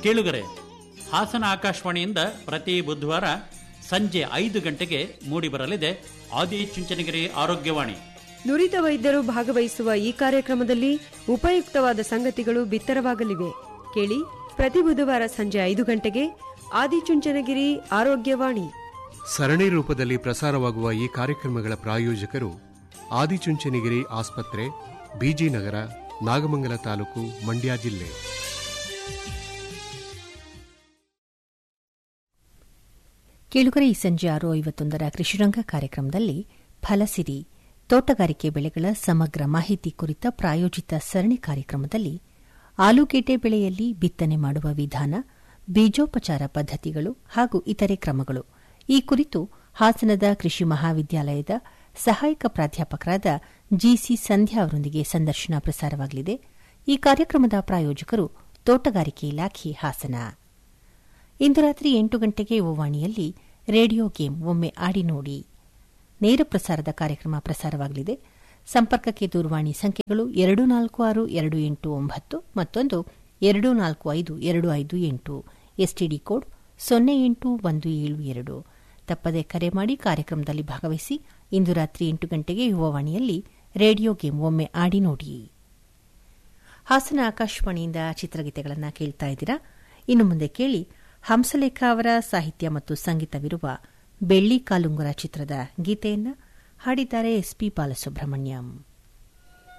ಕೇಳುಗರೆ ಹಾಸನ ಆಕಾಶವಾಣಿಯಿಂದ ಪ್ರತಿ ಬುಧವಾರ ಸಂಜೆ ಐದು ಗಂಟೆಗೆ ಮೂಡಿಬರಲಿದೆ ಆದಿಚುಂಚನಗಿರಿ ಆರೋಗ್ಯವಾಣಿ ನುರಿತ ವೈದ್ಯರು ಭಾಗವಹಿಸುವ ಈ ಕಾರ್ಯಕ್ರಮದಲ್ಲಿ ಉಪಯುಕ್ತವಾದ ಸಂಗತಿಗಳು ಬಿತ್ತರವಾಗಲಿವೆ ಕೇಳಿ ಪ್ರತಿ ಬುಧವಾರ ಸಂಜೆ ಐದು ಗಂಟೆಗೆ ಆದಿಚುಂಚನಗಿರಿ ಆರೋಗ್ಯವಾಣಿ ಸರಣಿ ರೂಪದಲ್ಲಿ ಪ್ರಸಾರವಾಗುವ ಈ ಕಾರ್ಯಕ್ರಮಗಳ ಪ್ರಾಯೋಜಕರು ಆದಿಚುಂಚನಗಿರಿ ಆಸ್ಪತ್ರೆ ಬಿಜಿ ನಗರ ನಾಗಮಂಗಲ ತಾಲೂಕು ಮಂಡ್ಯ ಜಿಲ್ಲೆ ಕೇಳುಗರೆ ಈ ಸಂಜೆ ಆರು ಐವತ್ತೊಂದರ ಕೃಷಿರಂಗ ಕಾರ್ಯಕ್ರಮದಲ್ಲಿ ಫಲಸಿರಿ ತೋಟಗಾರಿಕೆ ಬೆಳೆಗಳ ಸಮಗ್ರ ಮಾಹಿತಿ ಕುರಿತ ಪ್ರಾಯೋಜಿತ ಸರಣಿ ಕಾರ್ಯಕ್ರಮದಲ್ಲಿ ಆಲೂಗೆಡ್ಡೆ ಬೆಳೆಯಲ್ಲಿ ಬಿತ್ತನೆ ಮಾಡುವ ವಿಧಾನ ಬೀಜೋಪಚಾರ ಪದ್ಧತಿಗಳು ಹಾಗೂ ಇತರೆ ಕ್ರಮಗಳು ಈ ಕುರಿತು ಹಾಸನದ ಕೃಷಿ ಮಹಾವಿದ್ಯಾಲಯದ ಸಹಾಯಕ ಪ್ರಾಧ್ಯಾಪಕರಾದ ಜಿಸಿ ಸಂಧ್ಯಾ ಅವರೊಂದಿಗೆ ಸಂದರ್ಶನ ಪ್ರಸಾರವಾಗಲಿದೆ ಈ ಕಾರ್ಯಕ್ರಮದ ಪ್ರಾಯೋಜಕರು ತೋಟಗಾರಿಕೆ ಇಲಾಖೆ ಹಾಸನ ಇಂದು ರಾತ್ರಿ ಎಂಟು ಗಂಟೆಗೆ ಓವಾಣಿಯಲ್ಲಿ ರೇಡಿಯೋ ಗೇಮ್ ಒಮ್ಮೆ ಆಡಿ ನೋಡಿ ನೇರ ಪ್ರಸಾರದ ಕಾರ್ಯಕ್ರಮ ಪ್ರಸಾರವಾಗಲಿದೆ ಸಂಪರ್ಕಕ್ಕೆ ದೂರವಾಣಿ ಸಂಖ್ಯೆಗಳು ಎರಡು ನಾಲ್ಕು ಆರು ಎರಡು ಎಂಟು ಒಂಬತ್ತು ಮತ್ತೊಂದು ಎರಡು ನಾಲ್ಕು ಐದು ಎರಡು ಐದು ಎಂಟು ಎಸ್ಟಿಡಿ ಕೋಡ್ ಸೊನ್ನೆ ಎಂಟು ಒಂದು ಏಳು ಎರಡು ತಪ್ಪದೆ ಕರೆ ಮಾಡಿ ಕಾರ್ಯಕ್ರಮದಲ್ಲಿ ಭಾಗವಹಿಸಿ ಇಂದು ರಾತ್ರಿ ಎಂಟು ಗಂಟೆಗೆ ಯುವವಾಣಿಯಲ್ಲಿ ರೇಡಿಯೋ ಗೇಮ್ ಒಮ್ಮೆ ಆಡಿ ನೋಡಿ ಹಾಸನ ಆಕಾಶವಾಣಿಯಿಂದ ಚಿತ್ರಗೀತೆಗಳನ್ನು ಕೇಳ್ತಾ ಇದ್ದೀರಾ ಇನ್ನು ಮುಂದೆ ಕೇಳಿ ಹಂಸಲೇಖ ಅವರ ಸಾಹಿತ್ಯ ಮತ್ತು ಸಂಗೀತವಿರುವ ಬೆಳ್ಳಿ ಕಾಲುಂಗುರ ಚಿತ್ರದ ಗೀತೆಯನ್ನ ಹಾಡಿದ್ದಾರೆ ಎಸ್ಪಿ ಬಾಲಸುಬ್ರಹ್ಮಣ್ಯಂ